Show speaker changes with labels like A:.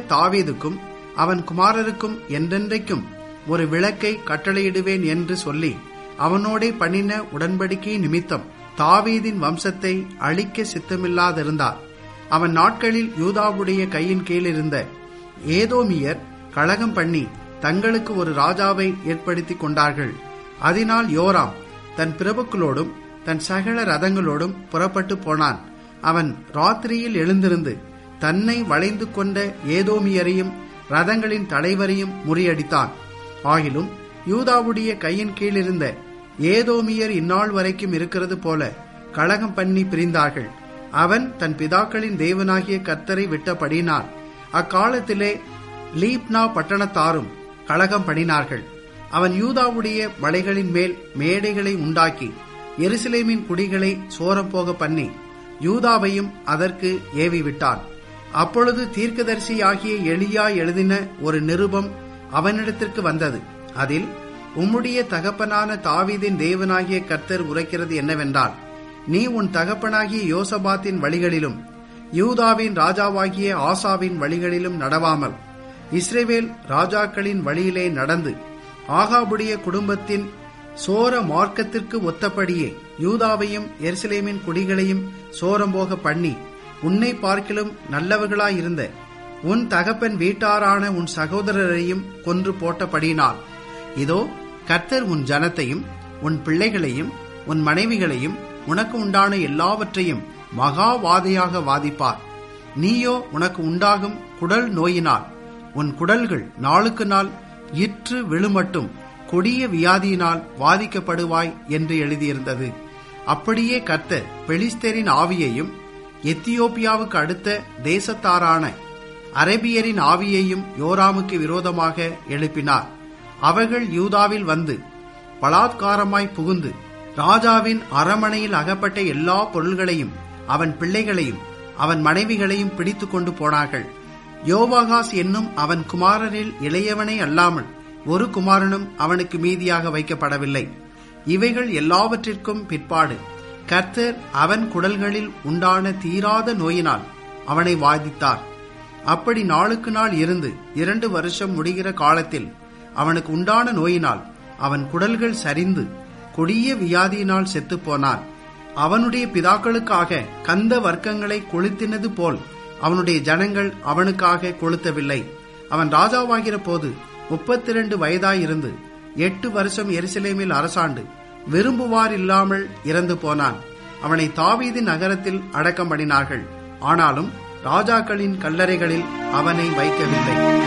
A: தாவீதுக்கும் அவன் குமாரருக்கும் என்றென்றைக்கும் ஒரு விளக்கை கட்டளையிடுவேன் என்று சொல்லி அவனோடே பண்ணின உடன்படிக்கை நிமித்தம் தாவீதின் வம்சத்தை அழிக்க சித்தமில்லாதிருந்தார் அவன் நாட்களில் யூதாவுடைய கையின் கீழ் இருந்த ஏதோமியர் கழகம் பண்ணி தங்களுக்கு ஒரு ராஜாவை ஏற்படுத்திக் கொண்டார்கள் அதனால் யோராம் தன் பிரபுக்களோடும் தன் சகல ரதங்களோடும் புறப்பட்டு போனான் அவன் ராத்திரியில் எழுந்திருந்து தன்னை வளைந்து கொண்ட ஏதோமியரையும் ரதங்களின் தலைவரையும் முறியடித்தான் ஆகிலும் யூதாவுடைய கையின் கீழ் இருந்த ஏதோமியர் இந்நாள் வரைக்கும் இருக்கிறது போல கழகம் பண்ணி பிரிந்தார்கள் அவன் தன் பிதாக்களின் தேவனாகிய கர்த்தரை விட்டபடினான் அக்காலத்திலே லீப்னா பட்டணத்தாரும் கழகம் பண்ணினார்கள் அவன் யூதாவுடைய மலைகளின் மேல் மேடைகளை உண்டாக்கி எருசலேமின் குடிகளை சோரம் போக பண்ணி யூதாவையும் அதற்கு ஏவி விட்டான் அப்பொழுது தீர்க்கதரிசி ஆகிய எளியா எழுதின ஒரு நிருபம் அவனிடத்திற்கு வந்தது அதில் உம்முடைய தகப்பனான தாவீதின் தேவனாகிய கர்த்தர் உரைக்கிறது என்னவென்றால் நீ உன் தகப்பனாகிய யோசபாத்தின் வழிகளிலும் யூதாவின் ராஜாவாகிய ஆசாவின் வழிகளிலும் நடவாமல் இஸ்ரேவேல் ராஜாக்களின் வழியிலே நடந்து ஆகாபுடைய குடும்பத்தின் சோர மார்க்கத்திற்கு ஒத்தபடியே யூதாவையும் எருசலேமின் குடிகளையும் சோரம்போக பண்ணி உன்னை பார்க்கிலும் நல்லவர்களாயிருந்த உன் தகப்பன் வீட்டாரான உன் சகோதரரையும் கொன்று போட்டபடினால் இதோ கர்த்தர் உன் ஜனத்தையும் உன் பிள்ளைகளையும் உன் மனைவிகளையும் உனக்கு உண்டான எல்லாவற்றையும் மகாவாதையாக வாதிப்பார் நீயோ உனக்கு உண்டாகும் குடல் நோயினால் உன் குடல்கள் நாளுக்கு நாள் இற்று விழுமட்டும் கொடிய வியாதியினால் வாதிக்கப்படுவாய் என்று எழுதியிருந்தது அப்படியே கர்த்தர் பெலிஸ்தரின் ஆவியையும் எத்தியோப்பியாவுக்கு அடுத்த தேசத்தாரான அரபியரின் ஆவியையும் யோராமுக்கு விரோதமாக எழுப்பினார் அவர்கள் யூதாவில் வந்து பலாத்காரமாய் புகுந்து ராஜாவின் அரமனையில் அகப்பட்ட எல்லா பொருள்களையும் அவன் பிள்ளைகளையும் அவன் மனைவிகளையும் பிடித்துக் கொண்டு போனார்கள் யோவாகாஸ் என்னும் அவன் குமாரரில் இளையவனே அல்லாமல் ஒரு குமாரனும் அவனுக்கு மீதியாக வைக்கப்படவில்லை இவைகள் எல்லாவற்றிற்கும் பிற்பாடு கர்த்தர் அவன் குடல்களில் உண்டான தீராத நோயினால் அவனை வாதித்தார் அப்படி நாளுக்கு நாள் இருந்து இரண்டு வருஷம் முடிகிற காலத்தில் அவனுக்கு உண்டான நோயினால் அவன் குடல்கள் சரிந்து கொடிய வியாதியினால் செத்துப்போனான் அவனுடைய பிதாக்களுக்காக கந்த வர்க்கங்களை கொளுத்தினது போல் அவனுடைய ஜனங்கள் அவனுக்காக கொளுத்தவில்லை அவன் ராஜாவாகிற போது முப்பத்தி இரண்டு வயதாயிருந்து எட்டு வருஷம் எருசலேமில் அரசாண்டு விரும்புவார் இல்லாமல் இறந்து போனான் அவனை தாவீதின் நகரத்தில் அடக்கம் பண்ணினார்கள் ஆனாலும் ராஜாக்களின் கல்லறைகளில் அவனை வைக்கவில்லை